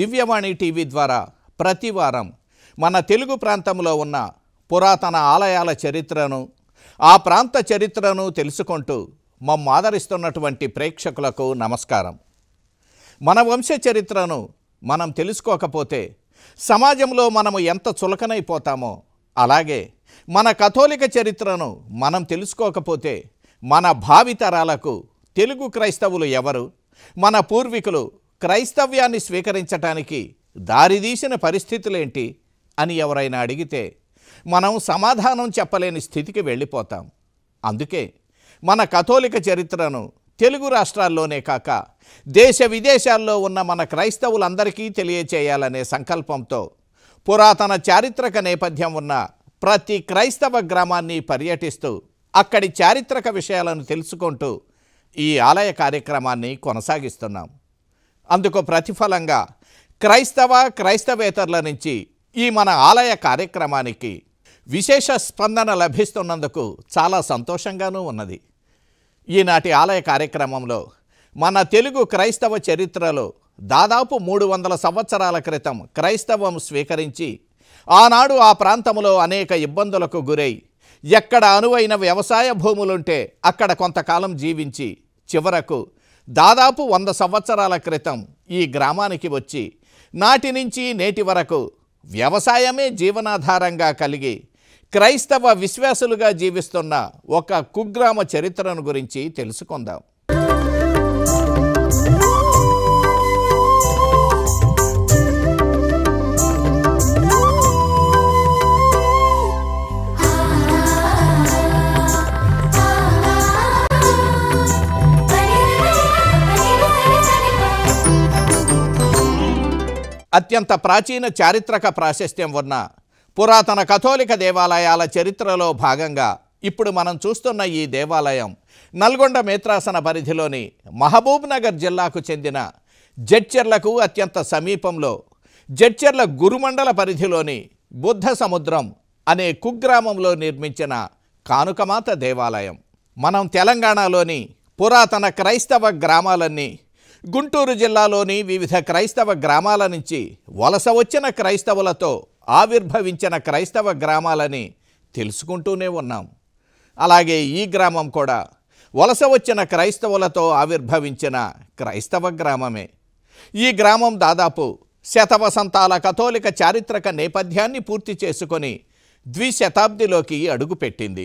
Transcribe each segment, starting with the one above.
దివ్యవాణి TV ద్వారా ప్రతి వారం మన తెలుగు ప్రాంతంలో ఉన్న పురాతన ఆలయాల చరిత్రను ఆ ప్రాంత చరిత్రను తెలుసుకుంటూ మమ్మ ఆదరిస్తున్నటువంటి ప్రేక్షకులకు నమస్కారం మన వంశ చరిత్రను మనం తెలుసుకోకపోతే సమాజంలో మనము ఎంత చులకనైపోతామో అలాగే మన కథోలిక చరిత్రను మనం తెలుసుకోకపోతే మన భావితరాలకు తెలుగు క్రైస్తవులు ఎవరు మన పూర్వీకులు క్రైస్తవ్యాన్ని స్వీకరించటానికి దారితీసిన పరిస్థితులేంటి అని ఎవరైనా అడిగితే మనం సమాధానం చెప్పలేని స్థితికి వెళ్ళిపోతాం అందుకే మన కథోలిక చరిత్రను తెలుగు రాష్ట్రాల్లోనే కాక దేశ విదేశాల్లో ఉన్న మన క్రైస్తవులందరికీ తెలియచేయాలనే సంకల్పంతో పురాతన చారిత్రక నేపథ్యం ఉన్న ప్రతి క్రైస్తవ గ్రామాన్ని పర్యటిస్తూ అక్కడి చారిత్రక విషయాలను తెలుసుకుంటూ ఈ ఆలయ కార్యక్రమాన్ని కొనసాగిస్తున్నాం అందుకు ప్రతిఫలంగా క్రైస్తవ క్రైస్తవేతరుల నుంచి ఈ మన ఆలయ కార్యక్రమానికి విశేష స్పందన లభిస్తున్నందుకు చాలా సంతోషంగానూ ఉన్నది ఈనాటి ఆలయ కార్యక్రమంలో మన తెలుగు క్రైస్తవ చరిత్రలో దాదాపు మూడు వందల సంవత్సరాల క్రితం క్రైస్తవం స్వీకరించి ఆనాడు ఆ ప్రాంతంలో అనేక ఇబ్బందులకు గురై ఎక్కడ అనువైన వ్యవసాయ భూములుంటే అక్కడ కొంతకాలం జీవించి చివరకు దాదాపు వంద సంవత్సరాల క్రితం ఈ గ్రామానికి వచ్చి నాటి నుంచి నేటి వరకు వ్యవసాయమే జీవనాధారంగా కలిగి క్రైస్తవ విశ్వాసులుగా జీవిస్తున్న ఒక కుగ్రామ చరిత్రను గురించి తెలుసుకుందాం అత్యంత ప్రాచీన చారిత్రక ప్రాశస్త్యం ఉన్న పురాతన కథోలిక దేవాలయాల చరిత్రలో భాగంగా ఇప్పుడు మనం చూస్తున్న ఈ దేవాలయం నల్గొండ మేత్రాసన పరిధిలోని మహబూబ్ నగర్ జిల్లాకు చెందిన జడ్చెర్లకు అత్యంత సమీపంలో జడ్చెర్ల గురుమండల పరిధిలోని బుద్ధ సముద్రం అనే కుగ్రామంలో నిర్మించిన కానుకమాత దేవాలయం మనం తెలంగాణలోని పురాతన క్రైస్తవ గ్రామాలన్నీ గుంటూరు జిల్లాలోని వివిధ క్రైస్తవ గ్రామాల నుంచి వలస వచ్చిన క్రైస్తవులతో ఆవిర్భవించిన క్రైస్తవ గ్రామాలని తెలుసుకుంటూనే ఉన్నాం అలాగే ఈ గ్రామం కూడా వలస వచ్చిన క్రైస్తవులతో ఆవిర్భవించిన క్రైస్తవ గ్రామమే ఈ గ్రామం దాదాపు శతవసంతాల కథోలిక చారిత్రక నేపథ్యాన్ని పూర్తి చేసుకొని ద్విశతాబ్దిలోకి అడుగుపెట్టింది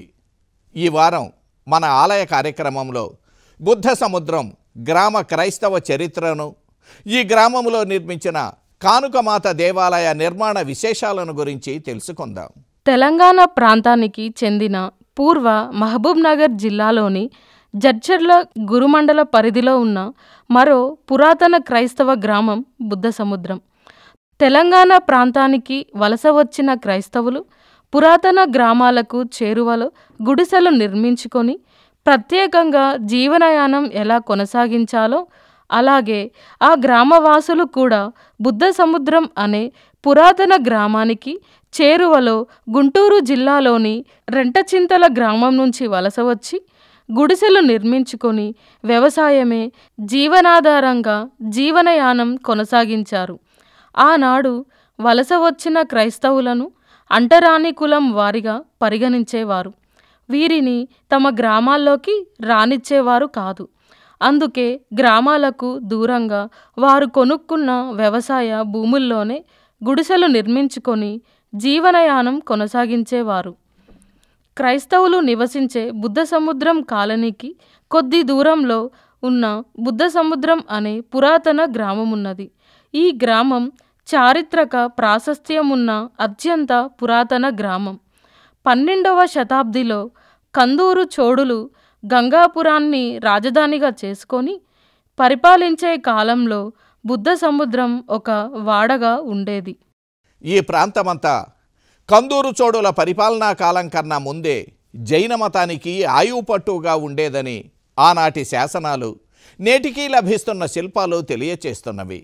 ఈ వారం మన ఆలయ కార్యక్రమంలో బుద్ధ సముద్రం గ్రామ క్రైస్తవ చరిత్రను ఈ గ్రామంలో నిర్మించిన కానుకమాత దేవాలయ నిర్మాణ విశేషాలను గురించి తెలుసుకుందాం తెలంగాణ ప్రాంతానికి చెందిన పూర్వ మహబూబ్ నగర్ జిల్లాలోని జడ్చర్ల గురుమండల పరిధిలో ఉన్న మరో పురాతన క్రైస్తవ గ్రామం బుద్ధ సముద్రం తెలంగాణ ప్రాంతానికి వలస వచ్చిన క్రైస్తవులు పురాతన గ్రామాలకు చేరువలో గుడిసెలు నిర్మించుకొని ప్రత్యేకంగా జీవనయానం ఎలా కొనసాగించాలో అలాగే ఆ గ్రామవాసులు కూడా బుద్ధ సముద్రం అనే పురాతన గ్రామానికి చేరువలో గుంటూరు జిల్లాలోని రెంటచింతల గ్రామం నుంచి వలస వచ్చి గుడిసెలు నిర్మించుకొని వ్యవసాయమే జీవనాధారంగా జీవనయానం కొనసాగించారు ఆనాడు వలస వచ్చిన క్రైస్తవులను అంటరాని కులం వారిగా పరిగణించేవారు వీరిని తమ గ్రామాల్లోకి రానిచ్చేవారు కాదు అందుకే గ్రామాలకు దూరంగా వారు కొనుక్కున్న వ్యవసాయ భూముల్లోనే గుడిసెలు నిర్మించుకొని జీవనయానం కొనసాగించేవారు క్రైస్తవులు నివసించే బుద్ధ సముద్రం కాలనీకి కొద్ది దూరంలో ఉన్న బుద్ధ సముద్రం అనే పురాతన గ్రామం ఉన్నది ఈ గ్రామం చారిత్రక ప్రాశస్త్యమున్న అత్యంత పురాతన గ్రామం పన్నెండవ శతాబ్దిలో కందూరు చోడులు గంగాపురాన్ని రాజధానిగా చేసుకొని పరిపాలించే కాలంలో బుద్ధ సముద్రం ఒక వాడగా ఉండేది ఈ ప్రాంతమంతా కందూరు చోడుల పరిపాలనా కాలం కన్నా ముందే జైన మతానికి ఆయువు పట్టుగా ఉండేదని ఆనాటి శాసనాలు నేటికీ లభిస్తున్న శిల్పాలు తెలియచేస్తున్నవి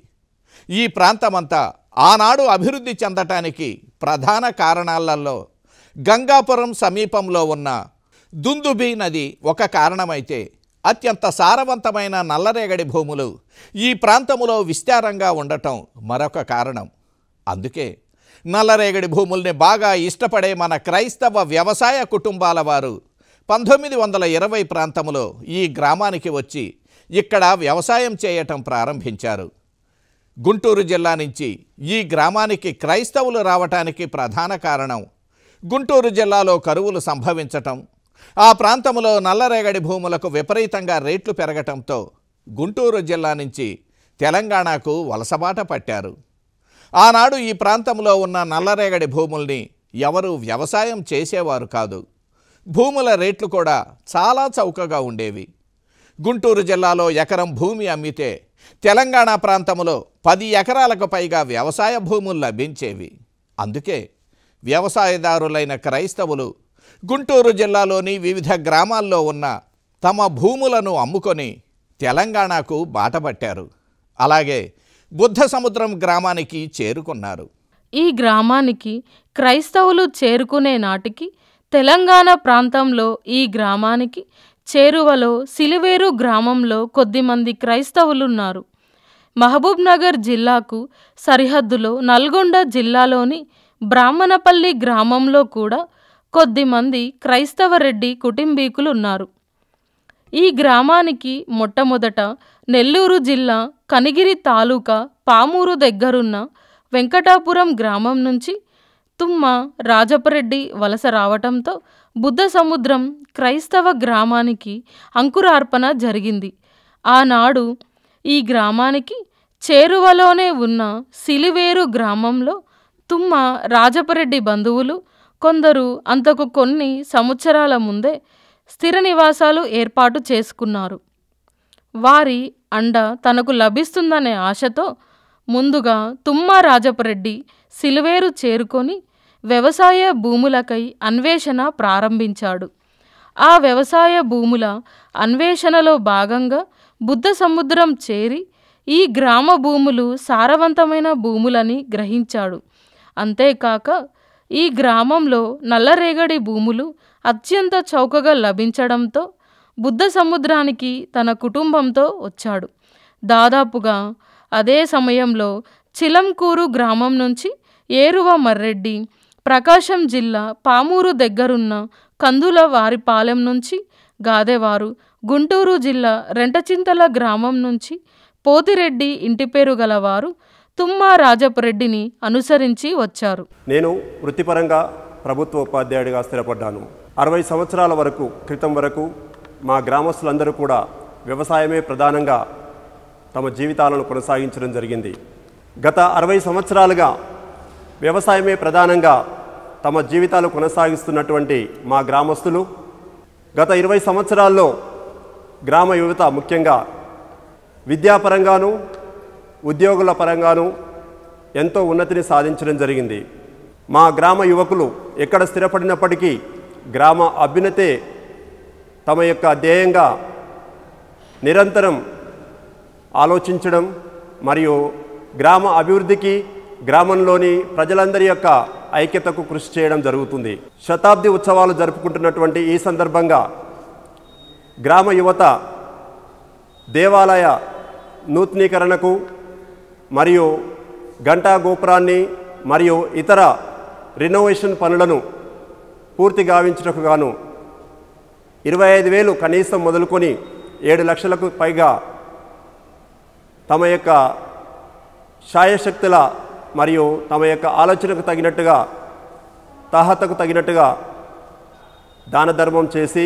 ఈ ప్రాంతమంతా ఆనాడు అభివృద్ధి చెందటానికి ప్రధాన కారణాలలో గంగాపురం సమీపంలో ఉన్న దుందుబి నది ఒక కారణమైతే అత్యంత సారవంతమైన నల్లరేగడి భూములు ఈ ప్రాంతములో విస్తారంగా ఉండటం మరొక కారణం అందుకే నల్లరేగడి భూముల్ని బాగా ఇష్టపడే మన క్రైస్తవ వ్యవసాయ కుటుంబాల వారు పంతొమ్మిది వందల ఇరవై ప్రాంతములో ఈ గ్రామానికి వచ్చి ఇక్కడ వ్యవసాయం చేయటం ప్రారంభించారు గుంటూరు జిల్లా నుంచి ఈ గ్రామానికి క్రైస్తవులు రావటానికి ప్రధాన కారణం గుంటూరు జిల్లాలో కరువులు సంభవించటం ఆ ప్రాంతంలో నల్లరేగడి భూములకు విపరీతంగా రేట్లు పెరగటంతో గుంటూరు జిల్లా నుంచి తెలంగాణకు వలసబాట పట్టారు ఆనాడు ఈ ప్రాంతంలో ఉన్న నల్లరేగడి భూముల్ని ఎవరు వ్యవసాయం చేసేవారు కాదు భూముల రేట్లు కూడా చాలా చౌకగా ఉండేవి గుంటూరు జిల్లాలో ఎకరం భూమి అమ్మితే తెలంగాణ ప్రాంతంలో పది ఎకరాలకు పైగా వ్యవసాయ భూములు లభించేవి అందుకే వ్యవసాయదారులైన క్రైస్తవులు గుంటూరు జిల్లాలోని వివిధ గ్రామాల్లో ఉన్న తమ భూములను అమ్ముకొని తెలంగాణకు బాటపట్టారు అలాగే బుద్ధ సముద్రం గ్రామానికి చేరుకున్నారు ఈ గ్రామానికి క్రైస్తవులు చేరుకునే నాటికి తెలంగాణ ప్రాంతంలో ఈ గ్రామానికి చేరువలో సిలివేరు గ్రామంలో కొద్దిమంది క్రైస్తవులున్నారు మహబూబ్ నగర్ జిల్లాకు సరిహద్దులో నల్గొండ జిల్లాలోని బ్రాహ్మణపల్లి గ్రామంలో కూడా కొద్దిమంది క్రైస్తవ రెడ్డి కుటుంబీకులు ఉన్నారు ఈ గ్రామానికి మొట్టమొదట నెల్లూరు జిల్లా కనిగిరి తాలూకా పామూరు దగ్గరున్న వెంకటాపురం గ్రామం నుంచి తుమ్మ రాజపరెడ్డి వలస రావటంతో బుద్ధ సముద్రం క్రైస్తవ గ్రామానికి అంకురార్పణ జరిగింది ఆనాడు ఈ గ్రామానికి చేరువలోనే ఉన్న సిలివేరు గ్రామంలో తుమ్మ రాజపరెడ్డి బంధువులు కొందరు అంతకు కొన్ని సంవత్సరాల ముందే స్థిర నివాసాలు ఏర్పాటు చేసుకున్నారు వారి అండ తనకు లభిస్తుందనే ఆశతో ముందుగా తుమ్మ రాజపరెడ్డి సిలువేరు చేరుకొని వ్యవసాయ భూములకై అన్వేషణ ప్రారంభించాడు ఆ వ్యవసాయ భూముల అన్వేషణలో భాగంగా బుద్ధ సముద్రం చేరి ఈ గ్రామ భూములు సారవంతమైన భూములని గ్రహించాడు అంతేకాక ఈ గ్రామంలో నల్లరేగడి భూములు అత్యంత చౌకగా లభించడంతో బుద్ధ సముద్రానికి తన కుటుంబంతో వచ్చాడు దాదాపుగా అదే సమయంలో చిలంకూరు గ్రామం నుంచి ఏరువ మర్రెడ్డి ప్రకాశం జిల్లా పామూరు దగ్గరున్న కందుల వారిపాలెం నుంచి గాదెవారు గుంటూరు జిల్లా రెంటచింతల గ్రామం నుంచి పోతిరెడ్డి ఇంటి పేరు గలవారు తుమ్మా రాజపరెడ్డిని అనుసరించి వచ్చారు నేను వృత్తిపరంగా ప్రభుత్వ ఉపాధ్యాయుడిగా స్థిరపడ్డాను అరవై సంవత్సరాల వరకు క్రితం వరకు మా గ్రామస్తులందరూ కూడా వ్యవసాయమే ప్రధానంగా తమ జీవితాలను కొనసాగించడం జరిగింది గత అరవై సంవత్సరాలుగా వ్యవసాయమే ప్రధానంగా తమ జీవితాలు కొనసాగిస్తున్నటువంటి మా గ్రామస్తులు గత ఇరవై సంవత్సరాల్లో గ్రామ యువత ముఖ్యంగా విద్యాపరంగాను ఉద్యోగుల పరంగాను ఎంతో ఉన్నతిని సాధించడం జరిగింది మా గ్రామ యువకులు ఎక్కడ స్థిరపడినప్పటికీ గ్రామ అభ్యున్నతే తమ యొక్క ధ్యేయంగా నిరంతరం ఆలోచించడం మరియు గ్రామ అభివృద్ధికి గ్రామంలోని ప్రజలందరి యొక్క ఐక్యతకు కృషి చేయడం జరుగుతుంది శతాబ్ది ఉత్సవాలు జరుపుకుంటున్నటువంటి ఈ సందర్భంగా గ్రామ యువత దేవాలయ నూతనీకరణకు మరియు గంటా గోపురాన్ని మరియు ఇతర రినోవేషన్ పనులను పూర్తి గావించుటకు గాను ఇరవై ఐదు వేలు కనీసం మొదలుకొని ఏడు లక్షలకు పైగా తమ యొక్క శాయశక్తుల మరియు తమ యొక్క ఆలోచనకు తగినట్టుగా తాహతకు తగినట్టుగా దాన ధర్మం చేసి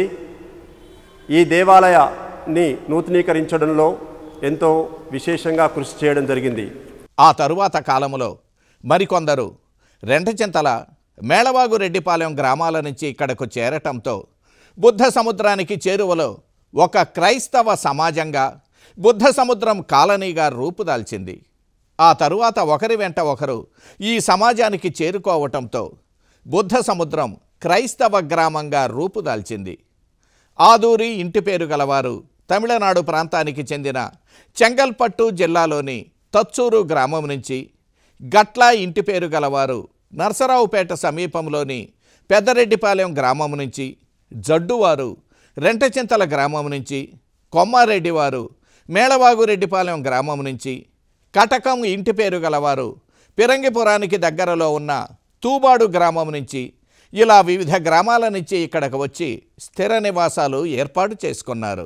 ఈ దేవాలయాన్ని నూతనీకరించడంలో ఎంతో విశేషంగా కృషి చేయడం జరిగింది ఆ తరువాత కాలములో మరికొందరు రెంటచింతల మేళవాగు రెడ్డిపాలెం గ్రామాల నుంచి ఇక్కడకు చేరటంతో బుద్ధ సముద్రానికి చేరువలో ఒక క్రైస్తవ సమాజంగా బుద్ధ సముద్రం కాలనీగా రూపుదాల్చింది ఆ తరువాత ఒకరి వెంట ఒకరు ఈ సమాజానికి చేరుకోవటంతో బుద్ధ సముద్రం క్రైస్తవ గ్రామంగా రూపుదాల్చింది ఆదూరి ఇంటి పేరు గలవారు తమిళనాడు ప్రాంతానికి చెందిన చెంగల్పట్టు జిల్లాలోని తచ్చూరు గ్రామం నుంచి గట్ల ఇంటి పేరు గలవారు నర్సరావుపేట సమీపంలోని పెద్దరెడ్డిపాలెం గ్రామం నుంచి జడ్డువారు రెంటచింతల గ్రామం నుంచి కొమ్మారెడ్డి వారు మేళవాగురెడ్డిపాలెం గ్రామం నుంచి కటకం ఇంటి పేరు గలవారు పిరంగిపురానికి దగ్గరలో ఉన్న తూబాడు గ్రామం నుంచి ఇలా వివిధ గ్రామాల నుంచి ఇక్కడకు వచ్చి స్థిర నివాసాలు ఏర్పాటు చేసుకున్నారు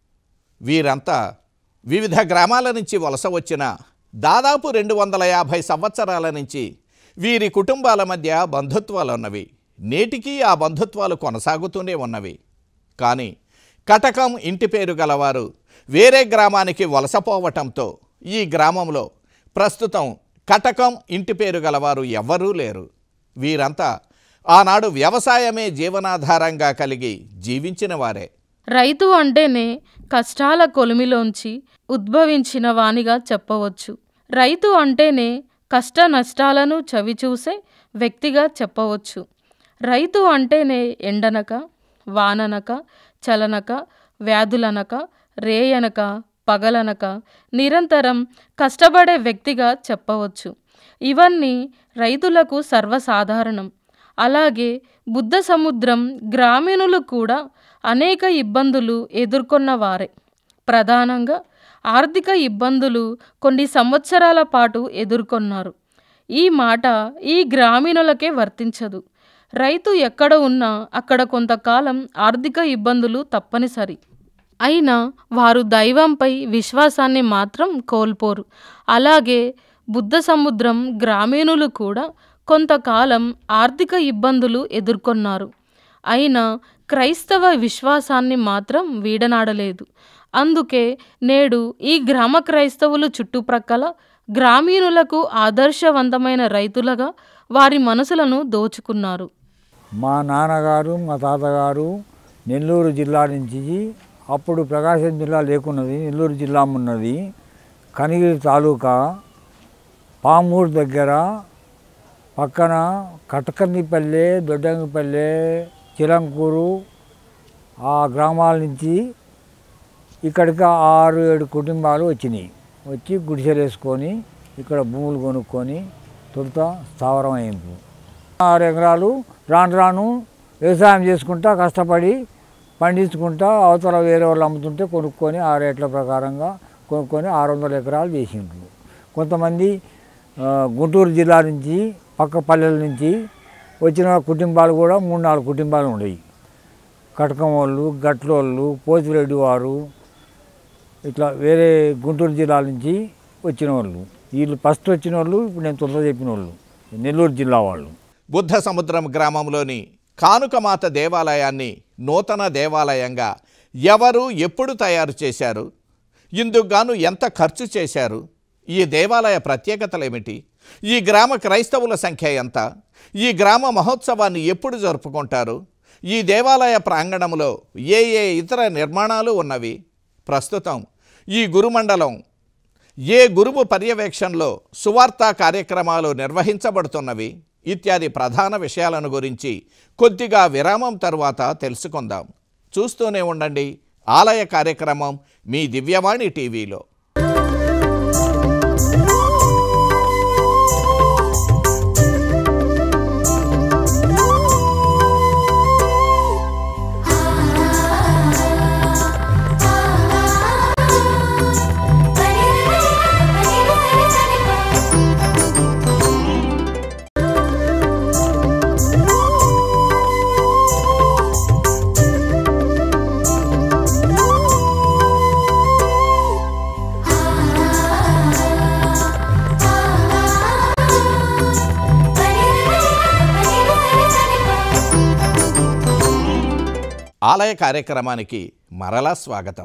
వీరంతా వివిధ గ్రామాల నుంచి వలస వచ్చిన దాదాపు రెండు వందల యాభై సంవత్సరాల నుంచి వీరి కుటుంబాల మధ్య బంధుత్వాలు ఉన్నవి నేటికీ ఆ బంధుత్వాలు కొనసాగుతూనే ఉన్నవి కానీ కటకం ఇంటి పేరు గలవారు వేరే గ్రామానికి వలసపోవటంతో ఈ గ్రామంలో ప్రస్తుతం కటకం ఇంటి పేరు గలవారు ఎవ్వరూ లేరు వీరంతా ఆనాడు వ్యవసాయమే జీవనాధారంగా కలిగి జీవించిన వారే రైతు అంటేనే కష్టాల కొలిమిలోంచి ఉద్భవించిన వానిగా చెప్పవచ్చు రైతు అంటేనే కష్ట నష్టాలను చవిచూసే వ్యక్తిగా చెప్పవచ్చు రైతు అంటేనే ఎండనక వాననక చలనక వ్యాధులనక రేయనక పగలనక నిరంతరం కష్టపడే వ్యక్తిగా చెప్పవచ్చు ఇవన్నీ రైతులకు సర్వసాధారణం అలాగే బుద్ధ సముద్రం గ్రామీణులు కూడా అనేక ఇబ్బందులు ఎదుర్కొన్న వారే ప్రధానంగా ఆర్థిక ఇబ్బందులు కొన్ని సంవత్సరాల పాటు ఎదుర్కొన్నారు ఈ మాట ఈ గ్రామీణులకే వర్తించదు రైతు ఎక్కడ ఉన్నా అక్కడ కొంతకాలం ఆర్థిక ఇబ్బందులు తప్పనిసరి అయినా వారు దైవంపై విశ్వాసాన్ని మాత్రం కోల్పోరు అలాగే బుద్ధ సముద్రం గ్రామీణులు కూడా కొంతకాలం ఆర్థిక ఇబ్బందులు ఎదుర్కొన్నారు అయినా క్రైస్తవ విశ్వాసాన్ని మాత్రం వీడనాడలేదు అందుకే నేడు ఈ గ్రామ క్రైస్తవులు చుట్టుప్రక్కల గ్రామీణులకు ఆదర్శవంతమైన రైతులుగా వారి మనసులను దోచుకున్నారు మా నాన్నగారు మా తాతగారు నెల్లూరు జిల్లా నుంచి అప్పుడు ప్రకాశం జిల్లా లేకున్నది నెల్లూరు జిల్లా ఉన్నది కనిగిరి తాలూకా పామూరు దగ్గర పక్కన కటకందిపల్లె దొడ్డంగిపల్లె చిలంకూరు ఆ గ్రామాల నుంచి ఇక్కడికి ఆరు ఏడు కుటుంబాలు వచ్చినాయి వచ్చి గుడిసెలు వేసుకొని ఇక్కడ భూములు కొనుక్కొని తొలుత స్థావరం అయింది ఆరు ఎకరాలు రాను రాను వ్యవసాయం చేసుకుంటా కష్టపడి పండించుకుంటా అవతల వేరే వాళ్ళు అమ్ముతుంటే కొనుక్కొని ఆ రేట్ల ప్రకారంగా కొనుక్కొని ఆరు వందల ఎకరాలు చేసిండ్రు కొంతమంది ఆ, గుంటూరు జిల్లా నుంచి పక్క పల్లెల నుంచి వచ్చిన కుటుంబాలు కూడా మూడు నాలుగు కుటుంబాలు ఉన్నాయి కటకం వాళ్ళు గట్లోళ్ళు పోతిరెడ్డి వారు ఇట్లా వేరే గుంటూరు జిల్లా నుంచి వచ్చిన వాళ్ళు వీళ్ళు ఫస్ట్ వచ్చిన వాళ్ళు ఇప్పుడు నేను తొందర చెప్పిన వాళ్ళు నెల్లూరు జిల్లా వాళ్ళు బుద్ధ సముద్రం గ్రామంలోని కానుకమాత దేవాలయాన్ని నూతన దేవాలయంగా ఎవరు ఎప్పుడు తయారు చేశారు ఇందుకు గాను ఎంత ఖర్చు చేశారు ఈ దేవాలయ ప్రత్యేకతలేమిటి ఈ గ్రామ క్రైస్తవుల సంఖ్య ఎంత ఈ గ్రామ మహోత్సవాన్ని ఎప్పుడు జరుపుకుంటారు ఈ దేవాలయ ప్రాంగణంలో ఏ ఏ ఇతర నిర్మాణాలు ఉన్నవి ప్రస్తుతం ఈ గురుమండలం ఏ గురువు పర్యవేక్షణలో సువార్త కార్యక్రమాలు నిర్వహించబడుతున్నవి ఇత్యాది ప్రధాన విషయాలను గురించి కొద్దిగా విరామం తరువాత తెలుసుకుందాం చూస్తూనే ఉండండి ఆలయ కార్యక్రమం మీ దివ్యవాణి టీవీలో ఆలయ కార్యక్రమానికి మరలా స్వాగతం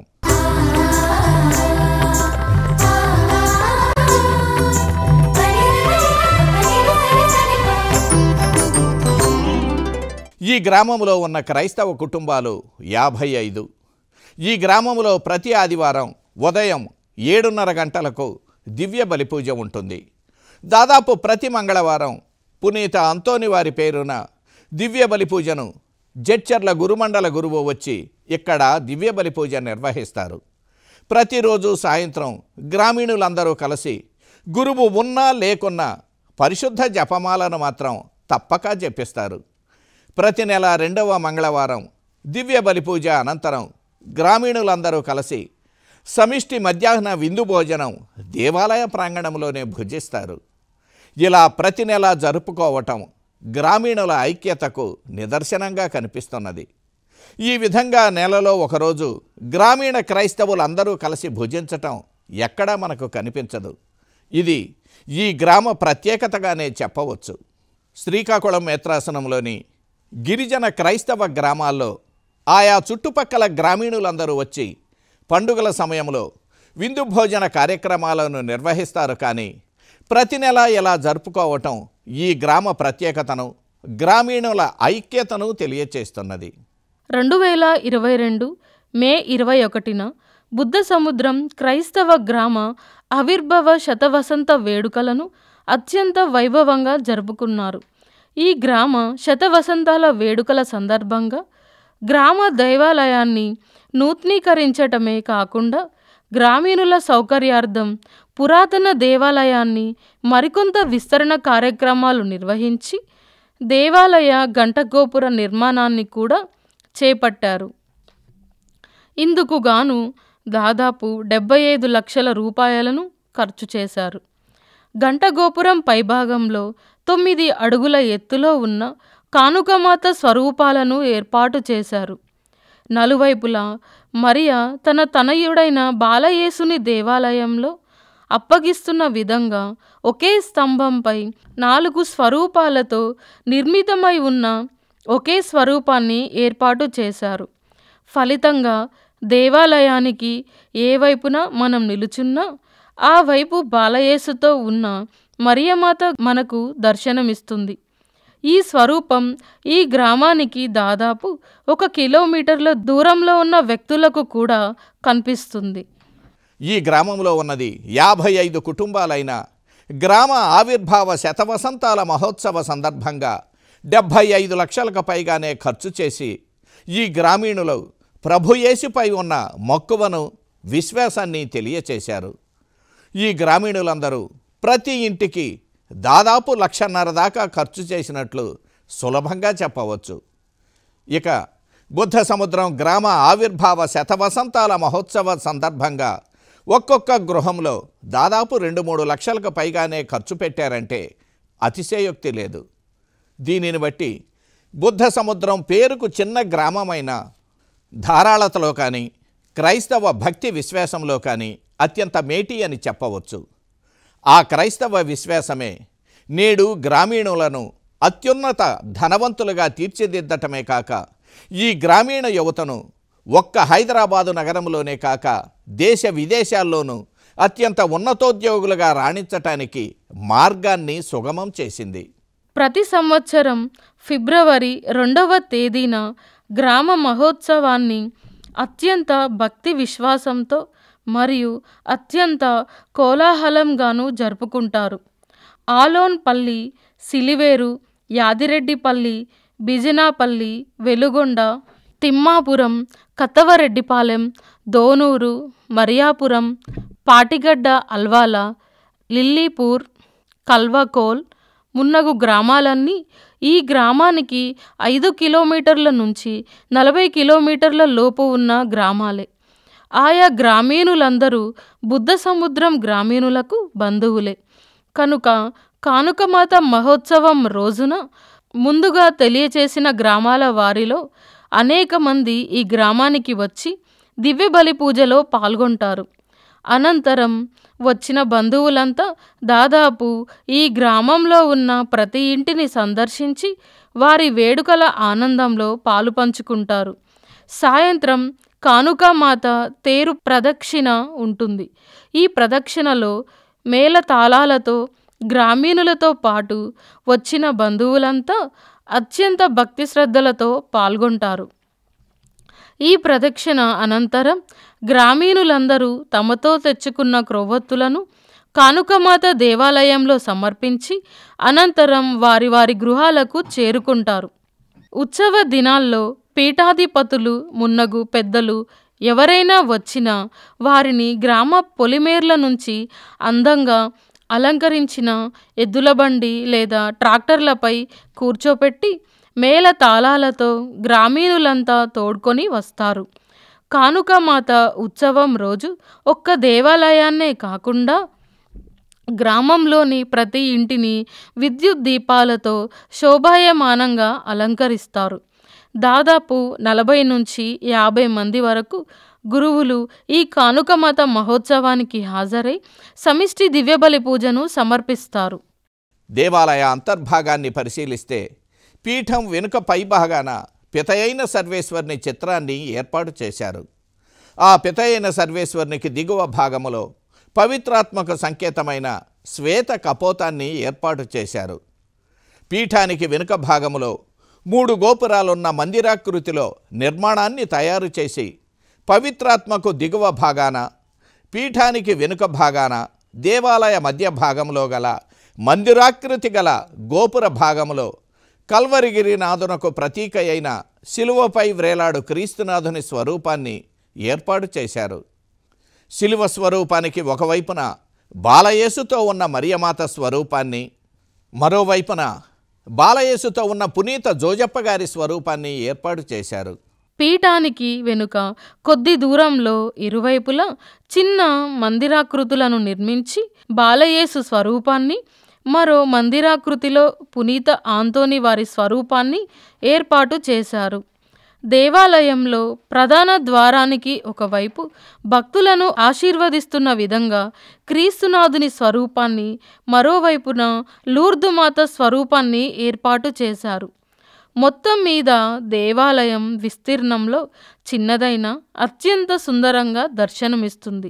ఈ గ్రామంలో ఉన్న క్రైస్తవ కుటుంబాలు యాభై ఐదు ఈ గ్రామంలో ప్రతి ఆదివారం ఉదయం ఏడున్నర గంటలకు దివ్య బలిపూజ ఉంటుంది దాదాపు ప్రతి మంగళవారం పునీత అంతోని వారి పేరున దివ్య బలిపూజను జడ్చర్ల గురుమండల గురువు వచ్చి ఇక్కడ దివ్య బలిపూజ నిర్వహిస్తారు ప్రతిరోజు సాయంత్రం గ్రామీణులందరూ కలిసి గురువు ఉన్నా లేకున్నా పరిశుద్ధ జపమాలను మాత్రం తప్పక జపిస్తారు ప్రతి నెల రెండవ మంగళవారం దివ్య బలిపూజ అనంతరం గ్రామీణులందరూ కలిసి సమిష్టి మధ్యాహ్న విందు భోజనం దేవాలయ ప్రాంగణంలోనే భుజిస్తారు ఇలా ప్రతి నెల జరుపుకోవటం గ్రామీణుల ఐక్యతకు నిదర్శనంగా కనిపిస్తున్నది ఈ విధంగా నెలలో ఒకరోజు గ్రామీణ క్రైస్తవులందరూ కలిసి భుజించటం ఎక్కడా మనకు కనిపించదు ఇది ఈ గ్రామ ప్రత్యేకతగానే చెప్పవచ్చు శ్రీకాకుళం మేత్రాసనంలోని గిరిజన క్రైస్తవ గ్రామాల్లో ఆయా చుట్టుపక్కల గ్రామీణులందరూ వచ్చి పండుగల సమయంలో విందు భోజన కార్యక్రమాలను నిర్వహిస్తారు కానీ ప్రతి నెల ఇలా జరుపుకోవటం ఈ గ్రామ ప్రత్యేకతను గ్రామీణుల ఐక్యతను తెలియచేస్తున్నది రెండు వేల ఇరవై రెండు మే ఇరవై ఒకటిన బుద్ధ సముద్రం క్రైస్తవ గ్రామ ఆవిర్భవ శతవసంత వేడుకలను అత్యంత వైభవంగా జరుపుకున్నారు ఈ గ్రామ శతవసంతాల వేడుకల సందర్భంగా గ్రామ దైవాలయాన్ని నూతనీకరించటమే కాకుండా గ్రామీణుల సౌకర్యార్థం పురాతన దేవాలయాన్ని మరికొంత విస్తరణ కార్యక్రమాలు నిర్వహించి దేవాలయ గంటగోపుర నిర్మాణాన్ని కూడా చేపట్టారు ఇందుకు గాను దాదాపు డెబ్బై ఐదు లక్షల రూపాయలను ఖర్చు చేశారు గంటగోపురం పైభాగంలో తొమ్మిది అడుగుల ఎత్తులో ఉన్న కానుకమాత స్వరూపాలను ఏర్పాటు చేశారు నలువైపులా మరియా తన తనయుడైన బాలయేసుని దేవాలయంలో అప్పగిస్తున్న విధంగా ఒకే స్తంభంపై నాలుగు స్వరూపాలతో నిర్మితమై ఉన్న ఒకే స్వరూపాన్ని ఏర్పాటు చేశారు ఫలితంగా దేవాలయానికి ఏ వైపున మనం నిలుచున్నా ఆ వైపు బాలయేసుతో ఉన్న మరియమాత మనకు దర్శనమిస్తుంది ఈ స్వరూపం ఈ గ్రామానికి దాదాపు ఒక కిలోమీటర్ల దూరంలో ఉన్న వ్యక్తులకు కూడా కనిపిస్తుంది ఈ గ్రామంలో ఉన్నది యాభై ఐదు కుటుంబాలైన గ్రామ ఆవిర్భావ శతవసంతాల మహోత్సవ సందర్భంగా డెబ్భై ఐదు లక్షలకు పైగానే ఖర్చు చేసి ఈ గ్రామీణులు ప్రభుయేసుపై ఉన్న మక్కువను విశ్వాసాన్ని తెలియచేశారు ఈ గ్రామీణులందరూ ప్రతి ఇంటికి దాదాపు లక్షన్నర దాకా ఖర్చు చేసినట్లు సులభంగా చెప్పవచ్చు ఇక బుద్ధ సముద్రం గ్రామ ఆవిర్భావ శతవసంతాల మహోత్సవ సందర్భంగా ఒక్కొక్క గృహంలో దాదాపు రెండు మూడు లక్షలకు పైగానే ఖర్చు పెట్టారంటే అతిశయోక్తి లేదు దీనిని బట్టి బుద్ధ సముద్రం పేరుకు చిన్న గ్రామమైన ధారాళతలో కానీ క్రైస్తవ భక్తి విశ్వాసంలో కానీ అత్యంత మేటి అని చెప్పవచ్చు ఆ క్రైస్తవ విశ్వాసమే నేడు గ్రామీణులను అత్యున్నత ధనవంతులుగా తీర్చిదిద్దటమే కాక ఈ గ్రామీణ యువతను ఒక్క హైదరాబాదు నగరంలోనే కాక దేశ విదేశాల్లోనూ అత్యంత ఉన్నతోద్యోగులుగా రాణించటానికి మార్గాన్ని సుగమం చేసింది ప్రతి సంవత్సరం ఫిబ్రవరి రెండవ తేదీన గ్రామ మహోత్సవాన్ని అత్యంత భక్తి విశ్వాసంతో మరియు అత్యంత కోలాహలంగాను జరుపుకుంటారు ఆలోన్పల్లి సిలివేరు యాదిరెడ్డిపల్లి బిజినాపల్లి వెలుగొండ తిమ్మాపురం కత్తవరెడ్డిపాలెం దోనూరు మరియాపురం పాటిగడ్డ అల్వాల లిల్లీపూర్ కల్వకోల్ మున్నగు గ్రామాలన్నీ ఈ గ్రామానికి ఐదు కిలోమీటర్ల నుంచి నలభై కిలోమీటర్ల లోపు ఉన్న గ్రామాలే ఆయా గ్రామీణులందరూ బుద్ధ సముద్రం గ్రామీణులకు బంధువులే కనుక కానుకమాత మహోత్సవం రోజున ముందుగా తెలియచేసిన గ్రామాల వారిలో అనేక మంది ఈ గ్రామానికి వచ్చి దివ్య బలి పూజలో పాల్గొంటారు అనంతరం వచ్చిన బంధువులంతా దాదాపు ఈ గ్రామంలో ఉన్న ప్రతి ఇంటిని సందర్శించి వారి వేడుకల ఆనందంలో పాలు పంచుకుంటారు సాయంత్రం కానుకామాత తేరు ప్రదక్షిణ ఉంటుంది ఈ ప్రదక్షిణలో మేళ తాళాలతో గ్రామీణులతో పాటు వచ్చిన బంధువులంతా అత్యంత భక్తి శ్రద్ధలతో పాల్గొంటారు ఈ ప్రదక్షిణ అనంతరం గ్రామీణులందరూ తమతో తెచ్చుకున్న క్రొవ్వొత్తులను కానుకమాత దేవాలయంలో సమర్పించి అనంతరం వారి వారి గృహాలకు చేరుకుంటారు ఉత్సవ దినాల్లో పీఠాధిపతులు మున్నగు పెద్దలు ఎవరైనా వచ్చినా వారిని గ్రామ పొలిమేర్ల నుంచి అందంగా అలంకరించిన ఎద్దుల బండి లేదా ట్రాక్టర్లపై కూర్చోపెట్టి మేళ తాళాలతో గ్రామీణులంతా తోడ్కొని వస్తారు కానుకమాత ఉత్సవం రోజు ఒక్క దేవాలయాన్నే కాకుండా గ్రామంలోని ప్రతి ఇంటిని విద్యుత్ దీపాలతో శోభాయమానంగా అలంకరిస్తారు దాదాపు నలభై నుంచి యాభై మంది వరకు గురువులు ఈ కానుకమత మహోత్సవానికి హాజరై సమిష్టి దివ్యబలి పూజను సమర్పిస్తారు దేవాలయ అంతర్భాగాన్ని పరిశీలిస్తే పీఠం వెనుక పైభాగాన పితయైన సర్వేశ్వరుని చిత్రాన్ని ఏర్పాటు చేశారు ఆ పితయైన సర్వేశ్వరునికి దిగువ భాగములో పవిత్రాత్మక సంకేతమైన శ్వేత కపోతాన్ని ఏర్పాటు చేశారు పీఠానికి వెనుక భాగములో మూడు గోపురాలున్న మందిరాకృతిలో నిర్మాణాన్ని తయారు చేసి పవిత్రాత్మకు దిగువ భాగాన పీఠానికి వెనుక భాగాన దేవాలయ మధ్య భాగంలో గల మందిరాకృతి గల గోపుర భాగములో కల్వరిగిరినాథునకు ప్రతీక అయిన శిలువపై వ్రేలాడు క్రీస్తునాథుని స్వరూపాన్ని ఏర్పాటు చేశారు శిలువ స్వరూపానికి ఒకవైపున బాలయేసుతో ఉన్న మరియమాత స్వరూపాన్ని మరోవైపున బాలయేసుతో ఉన్న పునీత జోజప్ప గారి స్వరూపాన్ని ఏర్పాటు చేశారు పీఠానికి వెనుక కొద్ది దూరంలో ఇరువైపులా చిన్న మందిరాకృతులను నిర్మించి బాలయేసు స్వరూపాన్ని మరో మందిరాకృతిలో పునీత ఆంతోని వారి స్వరూపాన్ని ఏర్పాటు చేశారు దేవాలయంలో ప్రధాన ద్వారానికి ఒకవైపు భక్తులను ఆశీర్వదిస్తున్న విధంగా క్రీస్తునాథుని స్వరూపాన్ని మరోవైపున లూర్దుమాత స్వరూపాన్ని ఏర్పాటు చేశారు మొత్తం మీద దేవాలయం విస్తీర్ణంలో చిన్నదైన అత్యంత సుందరంగా దర్శనమిస్తుంది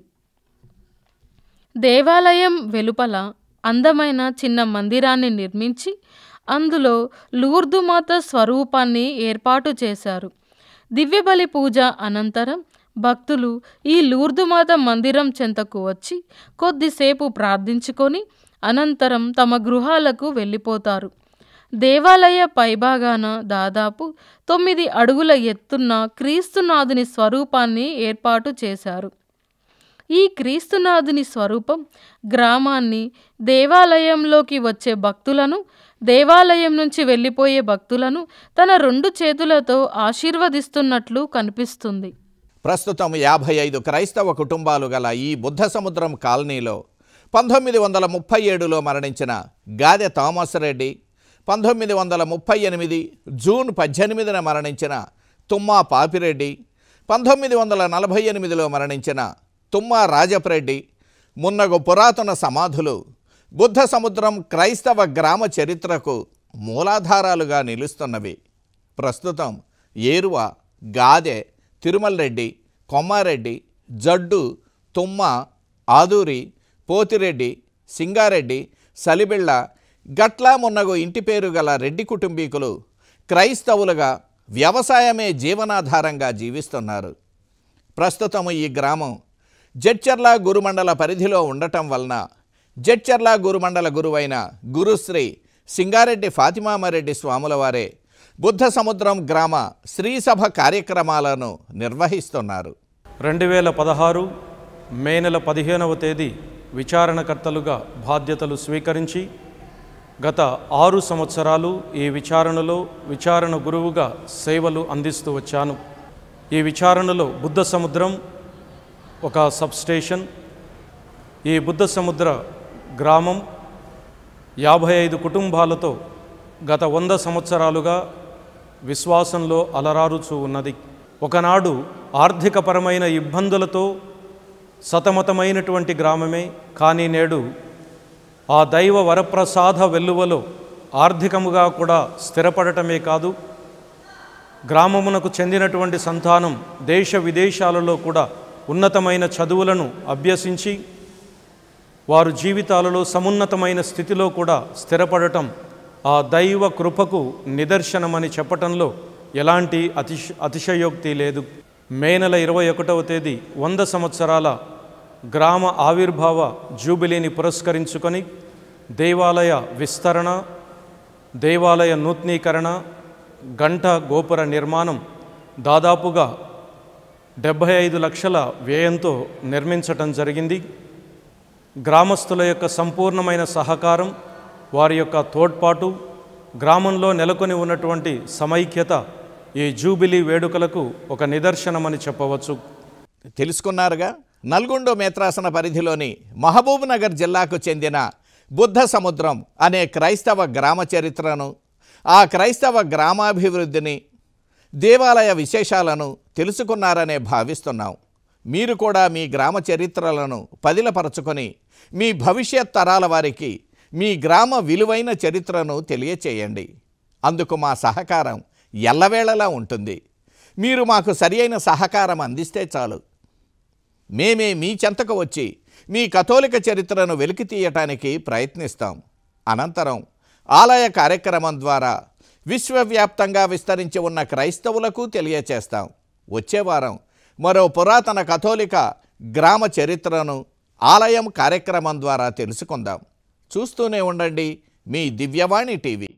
దేవాలయం వెలుపల అందమైన చిన్న మందిరాన్ని నిర్మించి అందులో లూర్దుమాత స్వరూపాన్ని ఏర్పాటు చేశారు దివ్యబలి పూజ అనంతరం భక్తులు ఈ లూర్దుమాత మందిరం చెంతకు వచ్చి కొద్దిసేపు ప్రార్థించుకొని అనంతరం తమ గృహాలకు వెళ్ళిపోతారు దేవాలయ పైభాగాన దాదాపు తొమ్మిది అడుగుల ఎత్తున్న క్రీస్తునాథుని స్వరూపాన్ని ఏర్పాటు చేశారు ఈ క్రీస్తునాథుని స్వరూపం గ్రామాన్ని దేవాలయంలోకి వచ్చే భక్తులను దేవాలయం నుంచి వెళ్ళిపోయే భక్తులను తన రెండు చేతులతో ఆశీర్వదిస్తున్నట్లు కనిపిస్తుంది ప్రస్తుతం యాభై ఐదు క్రైస్తవ కుటుంబాలు గల ఈ బుద్ధ సముద్రం కాలనీలో పంతొమ్మిది వందల ముప్పై ఏడులో మరణించిన గాదె థామస్ రెడ్డి పంతొమ్మిది వందల ముప్పై ఎనిమిది జూన్ పద్దెనిమిదిన మరణించిన తుమ్మా పాపిరెడ్డి పంతొమ్మిది వందల నలభై ఎనిమిదిలో మరణించిన తుమ్మా రాజపరెడ్డి మున్నగు పురాతన సమాధులు బుద్ధ సముద్రం క్రైస్తవ గ్రామ చరిత్రకు మూలాధారాలుగా నిలుస్తున్నవి ప్రస్తుతం ఏరువ గాదె తిరుమల రెడ్డి కొమ్మారెడ్డి జడ్డు తుమ్మ ఆదూరి పోతిరెడ్డి సింగారెడ్డి సలిబిళ్ళ గట్లా మున్నగు ఇంటి పేరు గల రెడ్డి కుటుంబీకులు క్రైస్తవులుగా వ్యవసాయమే జీవనాధారంగా జీవిస్తున్నారు ప్రస్తుతం ఈ గ్రామం జడ్చర్ల గురుమండల పరిధిలో ఉండటం వలన జడ్చర్ల గురుమండల గురువైన గురుశ్రీ సింగారెడ్డి ఫాతిమామారెడ్డి స్వాముల వారే బుద్ధ సముద్రం గ్రామ శ్రీసభ కార్యక్రమాలను నిర్వహిస్తున్నారు రెండు వేల పదహారు మే నెల పదిహేనవ తేదీ విచారణకర్తలుగా బాధ్యతలు స్వీకరించి గత ఆరు సంవత్సరాలు ఈ విచారణలో విచారణ గురువుగా సేవలు అందిస్తూ వచ్చాను ఈ విచారణలో బుద్ధ సముద్రం ఒక సబ్స్టేషన్ ఈ బుద్ధ సముద్ర గ్రామం యాభై ఐదు కుటుంబాలతో గత వంద సంవత్సరాలుగా విశ్వాసంలో అలరారుచూ ఉన్నది ఒకనాడు ఆర్థికపరమైన ఇబ్బందులతో సతమతమైనటువంటి గ్రామమే కానీ నేడు ఆ దైవ వరప్రసాద వెల్లువలో ఆర్థికముగా కూడా స్థిరపడటమే కాదు గ్రామమునకు చెందినటువంటి సంతానం దేశ విదేశాలలో కూడా ఉన్నతమైన చదువులను అభ్యసించి వారు జీవితాలలో సమున్నతమైన స్థితిలో కూడా స్థిరపడటం ఆ దైవ కృపకు నిదర్శనమని చెప్పటంలో ఎలాంటి అతిశ అతిశయోక్తి లేదు మే నెల ఇరవై ఒకటవ తేదీ వంద సంవత్సరాల గ్రామ ఆవిర్భావ జూబిలీని పురస్కరించుకొని దేవాలయ విస్తరణ దేవాలయ నూతనీకరణ గంట గోపుర నిర్మాణం దాదాపుగా డెబ్భై ఐదు లక్షల వ్యయంతో నిర్మించటం జరిగింది గ్రామస్తుల యొక్క సంపూర్ణమైన సహకారం వారి యొక్క తోడ్పాటు గ్రామంలో నెలకొని ఉన్నటువంటి సమైక్యత ఈ జూబిలీ వేడుకలకు ఒక నిదర్శనమని చెప్పవచ్చు తెలుసుకున్నారుగా నల్గొండ మేత్రాసన పరిధిలోని మహబూబ్ నగర్ జిల్లాకు చెందిన బుద్ధ సముద్రం అనే క్రైస్తవ గ్రామ చరిత్రను ఆ క్రైస్తవ గ్రామాభివృద్ధిని దేవాలయ విశేషాలను తెలుసుకున్నారనే భావిస్తున్నాం మీరు కూడా మీ గ్రామ చరిత్రలను పదిలపరచుకొని మీ భవిష్యత్ తరాల వారికి మీ గ్రామ విలువైన చరిత్రను తెలియచేయండి అందుకు మా సహకారం ఎల్లవేళలా ఉంటుంది మీరు మాకు సరియైన సహకారం అందిస్తే చాలు మేమే మీ చెంతకు వచ్చి మీ కథోలిక చరిత్రను వెలికి తీయటానికి ప్రయత్నిస్తాం అనంతరం ఆలయ కార్యక్రమం ద్వారా విశ్వవ్యాప్తంగా విస్తరించి ఉన్న క్రైస్తవులకు తెలియచేస్తాం వచ్చే వారం మరో పురాతన కథోలిక గ్రామ చరిత్రను ఆలయం కార్యక్రమం ద్వారా తెలుసుకుందాం చూస్తూనే ఉండండి మీ దివ్యవాణి టీవీ